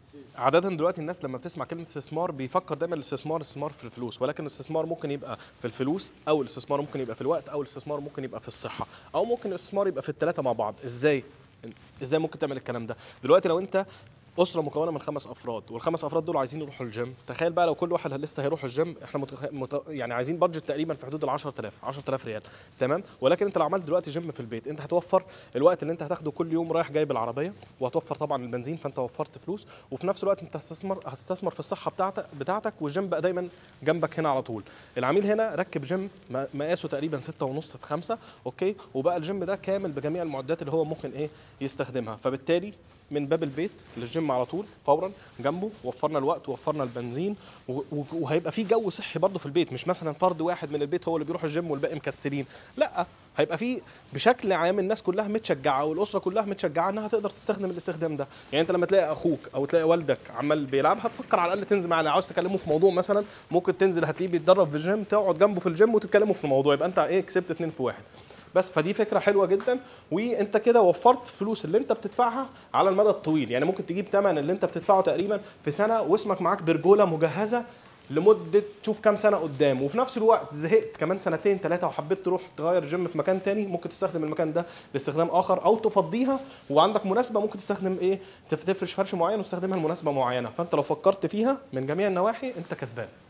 عادة دلوقتي الناس لما بتسمع كلمة استثمار بيفكر دايما الاستثمار استثمار في الفلوس ولكن الاستثمار ممكن يبقى في الفلوس او الاستثمار ممكن يبقى في الوقت او الاستثمار ممكن يبقى في الصحة او ممكن الاستثمار يبقى في الثلاثة مع بعض ازاي ازاي ممكن تعمل الكلام ده دلوقتي لو انت اسره مكونه من خمس افراد والخمس افراد دول عايزين يروحوا الجيم تخيل بقى لو كل واحد لسه هيروح الجيم احنا متخ... مت... يعني عايزين بادجت تقريبا في حدود ال 10000 10000 ريال تمام ولكن انت لو عملت دلوقتي جيم في البيت انت هتوفر الوقت اللي انت هتاخده كل يوم رايح جاي بالعربيه وهتوفر طبعا البنزين فانت وفرت فلوس وفي نفس الوقت انت هتستثمر هتستثمر في الصحه بتاعتك بتاعتك والجيم بقى دايما جنبك هنا على طول العميل هنا ركب جيم م- مقاسه تقريبا 6 ونص في 5 اوكي وبقى الجيم ده كامل بجميع المعدات اللي هو ممكن ايه يستخدمها فبالتالي من باب البيت للجيم على طول فورا جنبه وفرنا الوقت ووفرنا البنزين و- و- وهيبقى في جو صحي برضه في البيت مش مثلا فرد واحد من البيت هو اللي بيروح الجيم والباقي مكسلين لا هيبقى في بشكل عام الناس كلها متشجعه والاسره كلها متشجعه انها تقدر تستخدم الاستخدام ده يعني انت لما تلاقي اخوك او تلاقي والدك عمال بيلعب هتفكر على الاقل تنزل معاه عاوز تكلمه في موضوع مثلا ممكن تنزل هتلاقيه بيتدرب في الجيم تقعد جنبه في الجيم وتتكلموا في الموضوع يبقى انت ايه كسبت اتنين في واحد بس فدي فكره حلوه جدا وانت كده وفرت فلوس اللي انت بتدفعها على المدى الطويل يعني ممكن تجيب ثمن اللي انت بتدفعه تقريبا في سنه واسمك معاك برجوله مجهزه لمده تشوف كام سنه قدام وفي نفس الوقت زهقت كمان سنتين ثلاثه وحبيت تروح تغير جيم في مكان تاني ممكن تستخدم المكان ده لاستخدام اخر او تفضيها وعندك مناسبه ممكن تستخدم ايه تف- تفرش فرش معين وتستخدمها لمناسبه معينه فانت لو فكرت فيها من جميع النواحي انت كسبان